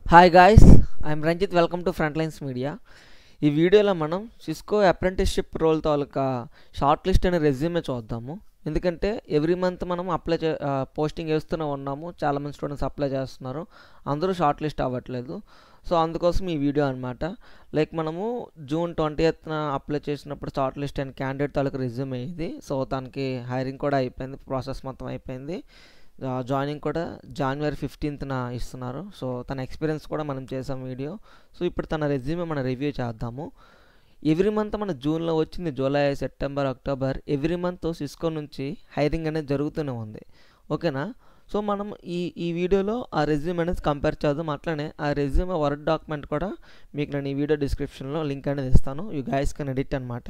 hi guys I'm Ranjith welcome to Front Lines Media ఈ వీడియోలో మనం సిస్కో అప్రెంటిస్షిప్ రోల్ తాలూకా షార్ట్ లిస్ట్ అనే రెజ్యూమే చూద్దాము ఎందుకంటే ఎవ్రీ మంత్ మనం అప్లై చే పోస్టింగ్ వేస్తూనే ఉన్నాము చాలామంది స్టూడెంట్స్ అప్లై చేస్తున్నారు అందరూ షార్ట్ లిస్ట్ అవ్వట్లేదు సో అందుకోసం ఈ వీడియో అనమాట లైక్ మనము జూన్ ట్వంటీ ఎత్న అప్లై చేసినప్పుడు షార్ట్ లిస్ట్ అయిన క్యాండిడేట్ తాలూకు రెజ్యూమే ఇది సో తనకి హైరింగ్ కూడా అయిపోయింది ప్రాసెస్ మొత్తం అయిపోయింది జాయినింగ్ కూడా జనవరి ఫిఫ్టీన్త్న ఇస్తున్నారు సో తన ఎక్స్పీరియన్స్ కూడా మనం చేసాం వీడియో సో ఇప్పుడు తన రెజ్యూమే మనం రివ్యూ చేద్దాము ఎవ్రీ మంత్ మన జూన్లో వచ్చింది July September October every month Cisco నుంచి హైరింగ్ అనేది జరుగుతూనే ఉంది ఓకేనా సో మనం ఈ ఈ వీడియోలో ఆ రెజ్యూమ్ అనేది కంపేర్ చేద్దాం అట్లనే ఆ రెజ్యూమే వర్డ్ డాక్యుమెంట్ కూడా మీకు నేను ఈ వీడియో డిస్క్రిప్షన్లో లింక్ అనేది ఇస్తాను యూ గైస్ కెన్ ఎడిట్ అనమాట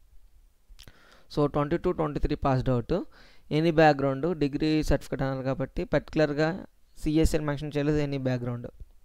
so twenty two twenty three passed out any background degree certificate అన్నారు కాబట్టి పర్టికులర్గా సిఎస్ఎల్ మెన్షన్ చేయలేదు any background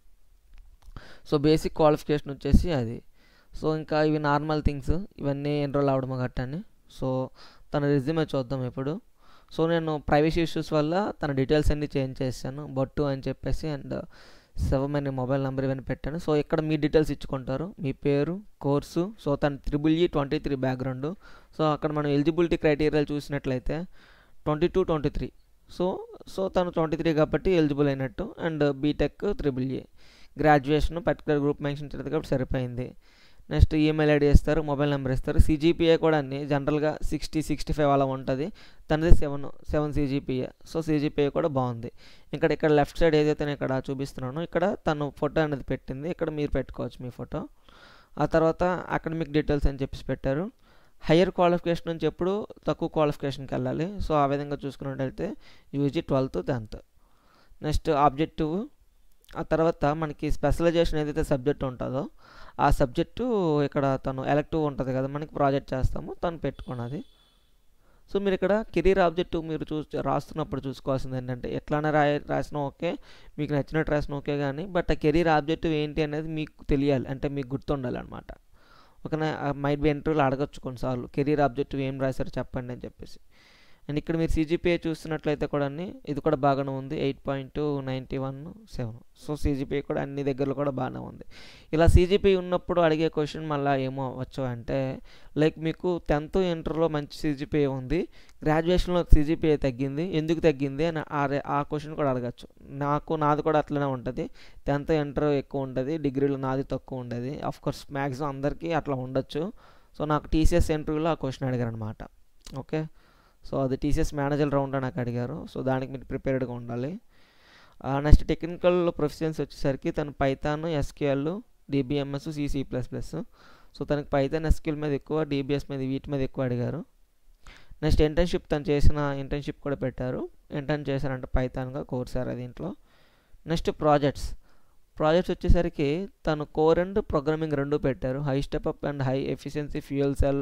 so basic qualification వచ్చేసి అది సో ఇంకా ఇవి నార్మల్ థింగ్స్ ఇవన్నీ ఎన్రోల్ అవ్వడం గట్టని సో తన రెజ్యూమే చూద్దాం ఇప్పుడు సో నేను ప్రైవసీ ఇష్యూస్ వల్ల తన డీటెయిల్స్ అన్నీ చేంజ్ చేశాను బొట్టు అని చెప్పేసి అండ్ సెవెన్ అనే మొబైల్ నెంబర్ ఇవన్నీ పెట్టాను సో ఇక్కడ మీ డీటెయిల్స్ ఇచ్చుకుంటారు మీ పేరు కోర్సు సో తన triple E twenty three background so అక్కడ మనం ఎలిజిబిలిటీ క్రైటీరియాలు చూసినట్లయితే twenty two twenty three so so తను ట్వంటీ త్రీ కాబట్టి ఎలిజిబుల్ అయినట్టు and BTech triple E graduation particular group mention చేయలేదు కాబట్టి సరిపోయింది నెక్స్ట్ ఈమెయిల్ ఐడి ఇస్తారు మొబైల్ నెంబర్ ఇస్తారు సిజిపిఏ కూడా అన్ని జనరల్గా సిక్స్టీ సిక్స్టీ ఫైవ్ అలా ఉంటుంది తనది seven seven CGPA so CGPA కూడా బాగుంది ఇక్కడ ఇక్కడ లెఫ్ట్ సైడ్ ఏదైతే నేను ఇక్కడ చూపిస్తున్నానో ఇక్కడ తను ఫోటో అనేది పెట్టింది ఇక్కడ మీరు పెట్టుకోవచ్చు మీ ఫోటో ఆ తర్వాత అకాడమిక్ డీటెయిల్స్ అని చెప్పేసి పెట్టారు హయ్యర్ క్వాలిఫికేషన్ నుంచి ఎప్పుడు తక్కువ క్వాలిఫికేషన్కి వెళ్ళాలి సో ఆ విధంగా చూసుకున్నట్టయితే UG twelfth tenth next objective ఆ తర్వాత మనకి స్పెషలైజేషన్ ఏదైతే సబ్జెక్ట్ ఉంటుందో ఆ సబ్జెక్టు ఇక్కడ తను ఎలక్టివ్ ఉంటుంది కదా మనకి ప్రాజెక్ట్ చేస్తాము తను పెట్టుకున్నది సో మీరు ఇక్కడ కెరీర్ ఆబ్జెక్టివ్ మీరు చూ రాస్తున్నప్పుడు చూసుకోవాల్సింది ఏంటంటే ఎట్లానే రాయ రాసినా ఓకే మీకు నచ్చినట్టు రాసిన ఓకే కానీ బట్ ఆ కెరీర్ ఆబ్జెక్టివ్ ఏంటి అనేది మీకు తెలియాలి అంటే మీకు గుర్తుండాలి అనమాట ఓకేనా మైట్ బి ఇంటర్వ్యూలో అడగచ్చు కొన్నిసార్లు కెరీర్ ఆబ్జెక్టివ్ ఏం రాశారు చెప్పండి అని చెప్పేసి అండ్ ఇక్కడ మీరు సీజీపీఏ చూస్తున్నట్లయితే కూడా ఇది కూడా బాగానే ఉంది eight point ninety one seven so CGPA కూడా అన్ని దగ్గరలో కూడా బాగానే ఉంది ఇలా సీజీపీ ఉన్నప్పుడు అడిగే క్వశ్చన్ మళ్ళీ ఏమో అవ్వచ్చు అంటే లైక్ మీకు టెన్త్ ఇంటర్లో మంచి సీజీపీఏ ఉంది గ్రాడ్యుయేషన్లో సీజీపీఏ తగ్గింది ఎందుకు తగ్గింది అని ఆ క్వశ్చన్ కూడా అడగచ్చు నాకు నాది కూడా అట్లనే ఉంటుంది టెన్త్ ఇంటర్ ఎక్కువ ఉంటుంది డిగ్రీలో నాది తక్కువ ఉండేది ఆఫ్ కోర్స్ మ్యాక్సిమం అందరికీ అట్లా ఉండొచ్చు సో నాకు టీసీఎస్ ఇంటర్వ్యూలో ఆ క్వశ్చన్ అడిగారు అనమాట ఓకే సో అది టీసీఎస్ మేనేజర్ రౌండ్ నాకు అడిగారు సో దానికి మీరు ప్రిపేర్డ్గా ఉండాలి నెక్స్ట్ టెక్నికల్ ప్రొఫెషన్స్ వచ్చేసరికి తను Python SQL DBMS C C plus plus so తనకి పైథాన్ ఎస్క్యూఎల్ మీద ఎక్కువ డిబిఎస్ మీద వీటి మీద ఎక్కువ అడిగారు నెక్స్ట్ ఇంటర్న్షిప్ తను చేసిన ఇంటర్న్షిప్ కూడా పెట్టారు ఇంటర్న్ చేశారంటే పైథాన్గా కోర్సారు దీంట్లో నెక్స్ట్ ప్రాజెక్ట్స్ ప్రాజెక్ట్స్ వచ్చేసరికి తను కోర్ అండ్ ప్రోగ్రామింగ్ రెండు పెట్టారు high step up and high efficiency fuel cell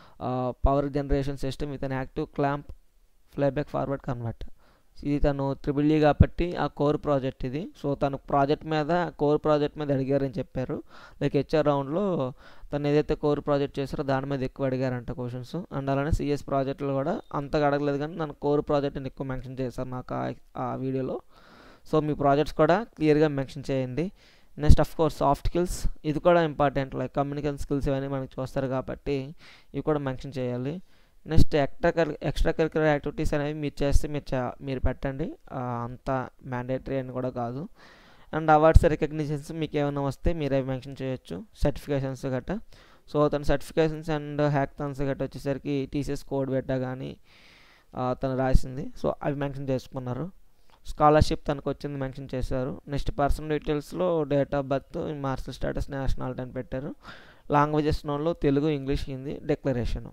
power generation system with an active clamp flyback forward convert ఇది తను ట్రిపుల్ ఈ కాబట్టి ఆ కోర్ ప్రాజెక్ట్ ఇది సో తను ప్రాజెక్ట్ మీద కోర్ ప్రాజెక్ట్ మీద అడిగారని చెప్పారు లైక్ హెచ్ఆర్ రౌండ్లో తను ఏదైతే కోర్ ప్రాజెక్ట్ చేస్తారో దాని మీద ఎక్కువ అడిగారంట క్వశ్చన్స్ అండ్ అలానే సిఎస్ ప్రాజెక్టులు కూడా అంతగా అడగలేదు కానీ నన్ను కోర్ ప్రాజెక్ట్ని ఎక్కువ మెన్షన్ చేశారు నాకు ఆ వీడియోలో సో మీ ప్రాజెక్ట్స్ కూడా క్లియర్గా మెన్షన్ చేయండి next of course soft skills ఇది కూడా ఇంపార్టెంట్ లైక్ కమ్యూనికేషన్ స్కిల్స్ ఇవన్నీ మనకి చూస్తారు కాబట్టి ఇవి కూడా మెన్షన్ చేయాలి next extra curri extra curricular activities అనేవి మీరు చేస్తే మీరు చా మీరు పెట్టండి అంత మ్యాండేటరీ అని కూడా కాదు అండ్ అవార్డ్స్ రికగ్నిషన్స్ మీకు ఏమైనా వస్తే మీరు అవి మెన్షన్ చేయొచ్చు సర్టిఫికేషన్స్ గట్రా సో తన సర్టిఫికేషన్స్ అండ్ హ్యాక్థాన్స్ గట్రా వచ్చేసరికి టీసీఎస్ కోడ్ పెట్టా కానీ తను రాసింది సో అవి మెన్షన్ చేసుకున్నారు స్కాలర్షిప్ తనకు వచ్చింది మెన్షన్ చేశారు నెక్స్ట్ పర్సనల్ డీటెయిల్స్లో date of birth marital status nationality అని పెట్టారు లాంగ్వేజెస్ నోన్లో Telugu English Hindi declaration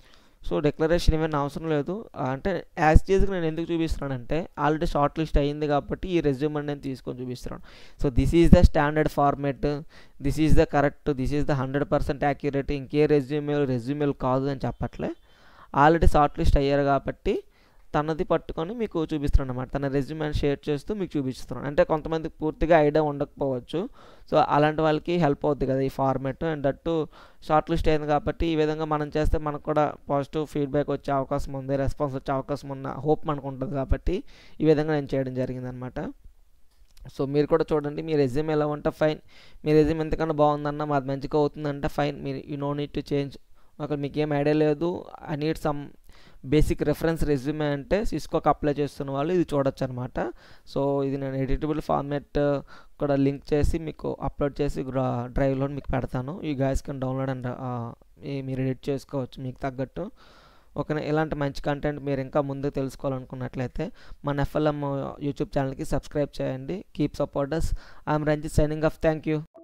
so declaration ఏమైనా అవసరం లేదు అంటే యాజ్ చేసి నేను ఎందుకు చూపిస్తున్నానంటే ఆల్రెడీ షార్ట్ లిస్ట్ అయ్యింది కాబట్టి ఈ రెజ్యూమ్ నేను తీసుకొని చూపిస్తున్నాను so this is the standard format this is the correct this is the hundred percent accurate ఇంకే రెజ్యూమేలు రెజ్యూమేలు కాదు అని చెప్పట్లే ఆల్రెడీ షార్ట్ లిస్ట్ అయ్యారు కాబట్టి తనది పట్టుకొని మీకు చూపిస్తున్నాను అనమాట తన రెజ్యూమ్ షేర్ చేస్తూ మీకు చూపిస్తున్నాను అంటే కొంతమందికి పూర్తిగా ఐడియా ఉండకపోవచ్చు సో అలాంటి వాళ్ళకి హెల్ప్ అవుద్ది కదా ఈ format and that shortlist అయింది కాబట్టి ఈ విధంగా మనం చేస్తే మనకు కూడా పాజిటివ్ ఫీడ్బ్యాక్ వచ్చే అవకాశం ఉంది రెస్పాన్స్ వచ్చే అవకాశం ఉన్న హోప్ మనకు ఉంటుంది కాబట్టి ఈ విధంగా నేను చేయడం జరిగిందనమాట సో మీరు కూడా చూడండి మీ రెజ్యూమ్ ఎలా ఉంటే ఫైన్ మీ రెజ్యూమ్ ఎంతకన్నా బాగుందన్న మాది మంచిగా అవుతుందంటే ఫైన్ మీరు you know need to change ఒక మీకు ఏం ఐడియా లేదు I need some basic reference resume అంటే సిస్కోకి అప్లై చేస్తున్న వాళ్ళు ఇది చూడొచ్చు అనమాట సో ఇది నేను ఎడిటబుల్ ఫార్మాట్ కూడా లింక్ చేసి మీకు అప్లోడ్ చేసి డ్రైవ్లో మీకు పెడతాను ఈ గాయస్ కెన్ డౌన్లోడ్ అండ్ మీరు ఎడిట్ చేసుకోవచ్చు మీకు తగ్గట్టు ఓకేనా ఇలాంటి మంచి కంటెంట్ మీరు ఇంకా ముందు తెలుసుకోవాలనుకున్నట్లయితే మన ఎఫ్ఎల్ఎం యూట్యూబ్ ఛానల్కి సబ్స్క్రైబ్ చేయండి keep supporters I'm Ranjith signing off thank you